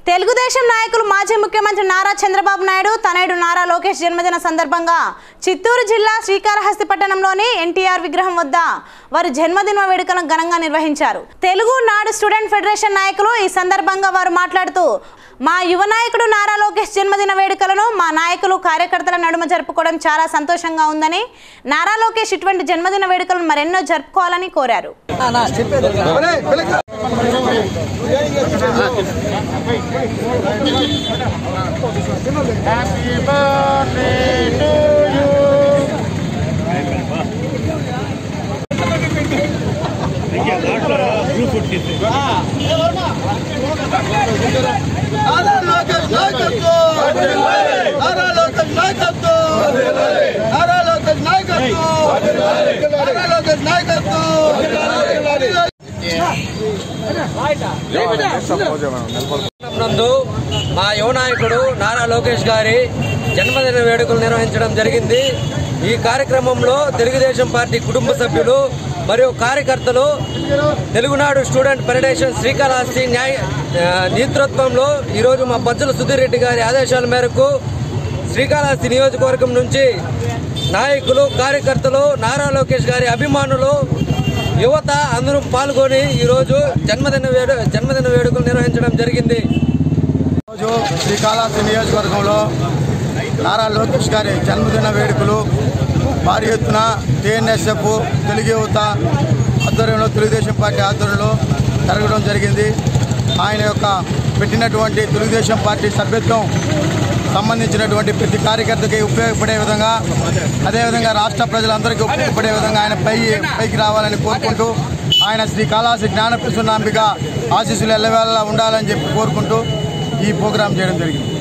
తెలుగుదేశం నాయకులు మాజీ ముఖ్యమంత్రి నారా చంద్రబాబు నాయుడు తనయుడు నారా లోకేష్ జన్మదిన సందర్భంగా చిత్తూరు జిల్లా శ్రీకాళహస్తి పట్టణంలోని ఎన్టీఆర్ విగ్రహం వద్ద వారి జన్మదిన వేడుకలను ఘనంగా నిర్వహించారు తెలుగు నాడు స్టూడెంట్ ఫెడరేషన్ నాయకులు ఈ సందర్భంగా వారు మాట్లాడుతూ మా యువ నాయకుడు నారా లోకేష్ జన్మదిన వేడుకలను మా నాయకులు కార్యకర్తల నడుమ జరుపుకోవడం చాలా సంతోషంగా ఉందని నారా లోకేష్ ఇటువంటి జన్మదిన వేడుకలను మరెన్నో జరుపుకోవాలని కోరారు నారా లోకేష్ నాయకత్వం నారా లోకేష్ నాయకత్వం నారా లోకేష్ నాయకత్వం నారా లోకేష్ నాయకత్వం నందు మా యువ నాయకుడు నారా లోకేష్ గారి జన్మదిన వేడుకలు నిర్వహించడం జరిగింది ఈ కార్యక్రమంలో తెలుగుదేశం పార్టీ కుటుంబ సభ్యులు మరియు కార్యకర్తలు తెలుగునాడు స్టూడెంట్ ఫెడరేషన్ శ్రీకాళహస్తి న్యాయ ఆ, నేతృత్వంలో ఈరోజు మా బజ్జల సుధీర్ రెడ్డి గారి ఆదేశాల మేరకు శ్రీకాళహస్తి నియోజకవర్గం నుంచి నాయకులు కార్యకర్తలు నారా లోకేష్ గారి అభిమానులు యువత అందరూ పాల్గొని ఈరోజు జన్మదిన వేడు జన్మదిన వేడుకలు నిర్వహించడం జరిగింది రోజు శ్రీకాళహస్తి నియోజకవర్గంలో నారా లోకేష్ గారి జన్మదిన వేడుకలు భారీ ఎత్తున టీఎన్ఎస్ఎఫ్ తెలుగు యువత ఆధ్వర్యంలో తెలుగుదేశం పార్టీ ఆధ్వర్యంలో జరగడం జరిగింది ఆయన యొక్క పెట్టినటువంటి తెలుగుదేశం పార్టీ సభ్యత్వం సంబంధించినటువంటి ప్రతి కార్యకర్తకి ఉపయోగపడే విధంగా అదేవిధంగా రాష్ట్ర ప్రజలందరికీ ఉపయోగపడే విధంగా ఆయన పై పైకి రావాలని కోరుకుంటూ ఆయన శ్రీ కాళాసి జ్ఞాన ప్రసన్నాంబిక ఆశీస్సులు ఎల్లవేళలా ఉండాలని చెప్పి కోరుకుంటూ ఈ ప్రోగ్రాం చేయడం జరిగింది